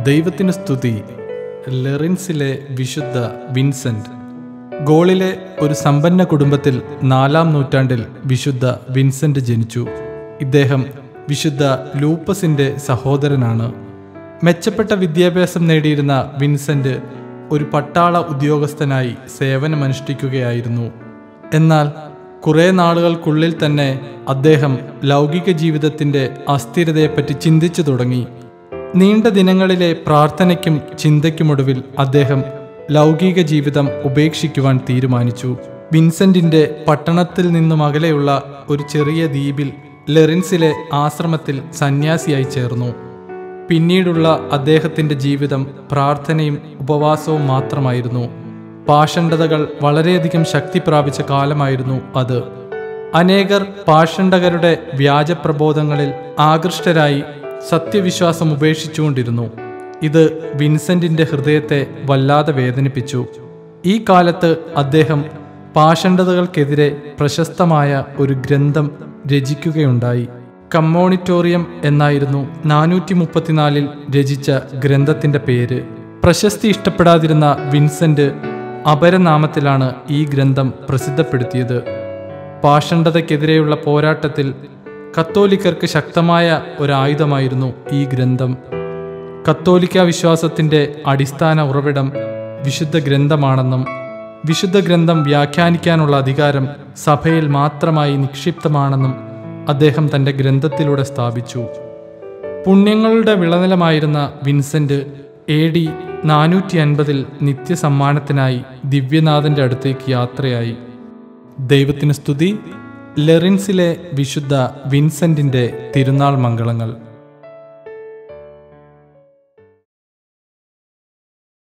ദൈവത്തിന് സ്തുതി ലെറിൻസിലെ വിശുദ്ധ വിൻസെന്റ് ഗോളിലെ ഒരു സമ്പന്ന കുടുംബത്തിൽ നാലാം നൂറ്റാണ്ടിൽ വിശുദ്ധ വിൻസെന്റ് ജനിച്ചു ഇദ്ദേഹം വിശുദ്ധ ലൂപ്പസിന്റെ സഹോദരനാണ് മെച്ചപ്പെട്ട വിദ്യാഭ്യാസം നേടിയിരുന്ന വിൻസെന്റ് ഒരു പട്ടാള ഉദ്യോഗസ്ഥനായി സേവനമനുഷ്ഠിക്കുകയായിരുന്നു എന്നാൽ കുറെ നാളുകൾക്കുള്ളിൽ തന്നെ അദ്ദേഹം ലൗകിക ജീവിതത്തിന്റെ അസ്ഥിരതയെപ്പറ്റി ചിന്തിച്ചു തുടങ്ങി നീണ്ട ദിനങ്ങളിലെ പ്രാർത്ഥനയ്ക്കും ചിന്തയ്ക്കുമൊടുവിൽ അദ്ദേഹം ലൗകിക ജീവിതം ഉപേക്ഷിക്കുവാൻ തീരുമാനിച്ചു വിൻസെന്റിന്റെ പട്ടണത്തിൽ നിന്നും അകലെയുള്ള ഒരു ചെറിയ ദ്വീപിൽ ലെറിൻസിലെ ആശ്രമത്തിൽ സന്യാസിയായി ചേർന്നു പിന്നീടുള്ള അദ്ദേഹത്തിന്റെ ജീവിതം പ്രാർത്ഥനയും ഉപവാസവും മാത്രമായിരുന്നു പാഷണ്ഡതകൾ വളരെയധികം ശക്തി പ്രാപിച്ച കാലമായിരുന്നു അത് അനേകർ പാഷണ്ഡകരുടെ വ്യാജപ്രബോധങ്ങളിൽ ആകൃഷ്ടരായി സത്യവിശ്വാസം ഉപേക്ഷിച്ചുകൊണ്ടിരുന്നു ഇത് വിൻസെന്റിന്റെ ഹൃദയത്തെ വല്ലാതെ വേദനിപ്പിച്ചു ഈ കാലത്ത് അദ്ദേഹം പാഷണ്ഡതകൾക്കെതിരെ പ്രശസ്തമായ ഒരു ഗ്രന്ഥം രചിക്കുകയുണ്ടായി കമ്മോണിറ്റോറിയം എന്നായിരുന്നു നാനൂറ്റി മുപ്പത്തിനാലിൽ രചിച്ച ഗ്രന്ഥത്തിന്റെ പേര് പ്രശസ്തി ഇഷ്ടപ്പെടാതിരുന്ന വിൻസെന്റ് അപരനാമത്തിലാണ് ഈ ഗ്രന്ഥം പ്രസിദ്ധപ്പെടുത്തിയത് പാഷണ്ഡതയ്ക്കെതിരെയുള്ള പോരാട്ടത്തിൽ കത്തോലിക്കർക്ക് ശക്തമായ ഒരായുധമായിരുന്നു ഈ ഗ്രന്ഥം കത്തോലിക്ക വിശ്വാസത്തിന്റെ അടിസ്ഥാന ഉറവിടം വിശുദ്ധ ഗ്രന്ഥമാണെന്നും വിശുദ്ധ ഗ്രന്ഥം വ്യാഖ്യാനിക്കാനുള്ള അധികാരം സഭയിൽ മാത്രമായി നിക്ഷിപ്തമാണെന്നും അദ്ദേഹം തന്റെ ഗ്രന്ഥത്തിലൂടെ സ്ഥാപിച്ചു പുണ്യങ്ങളുടെ വിളനിലമായിരുന്ന വിൻസെന്റ് എ ഡി നാനൂറ്റി അൻപതിൽ നിത്യസമ്മാനത്തിനായി ദിവ്യനാഥന്റെ അടുത്തേക്ക് യാത്രയായി ദൈവത്തിന് സ്തുതി ലെറിൻസിലെ വിശുദ്ധ വിൻസെന്റിന്റെ തിരുനാൾ മംഗളങ്ങൾ